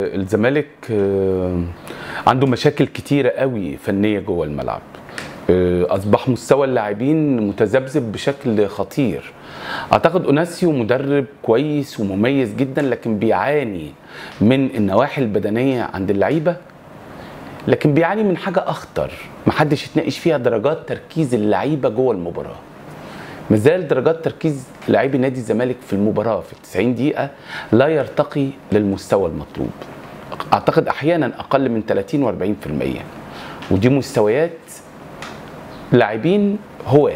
الزمالك آه، عنده مشاكل كتيرة قوي فنية جوه الملعب آه، أصبح مستوى اللاعبين متذبذب بشكل خطير أعتقد أوناسيو مدرب كويس ومميز جدا لكن بيعاني من النواحي البدنية عند اللعيبة لكن بيعاني من حاجة أخطر محدش يتناقش فيها درجات تركيز اللعيبة جوه المباراة مازال درجات تركيز لاعبي نادي الزمالك في المباراة في 90 دقيقة لا يرتقي للمستوى المطلوب أعتقد أحيانا أقل من 30 و40% ودي مستويات لاعبين هواه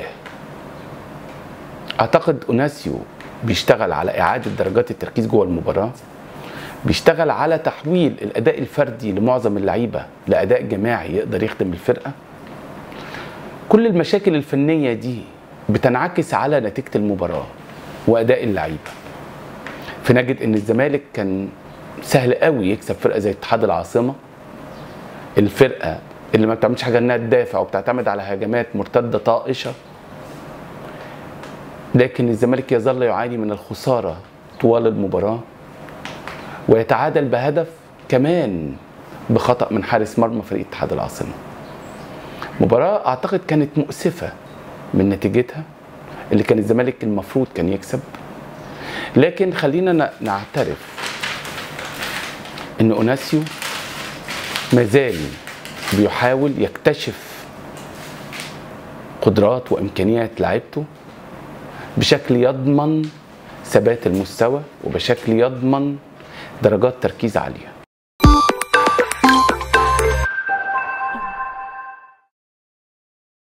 أعتقد أوناسيو بيشتغل على إعادة درجات التركيز جوه المباراة بيشتغل على تحويل الأداء الفردي لمعظم اللعيبة لأداء جماعي يقدر يخدم الفرقة كل المشاكل الفنية دي بتنعكس على نتيجة المباراة وأداء اللعيبة فنجد إن الزمالك كان سهل قوي يكسب فرقة زي اتحاد العاصمة الفرقة اللي ما بتعملش حاجة إنها تدافع وبتعتمد على هجمات مرتدة طائشة لكن الزمالك يظل يعاني من الخسارة طوال المباراة ويتعادل بهدف كمان بخطأ من حارس مرمى فريق اتحاد العاصمة مباراة أعتقد كانت مؤسفة من نتيجتها اللي كان الزمالك المفروض كان يكسب لكن خلينا ن- نعترف ان اوناسيو مازال بيحاول يكتشف قدرات وامكانيات لعيبته بشكل يضمن ثبات المستوى وبشكل يضمن درجات تركيز عاليه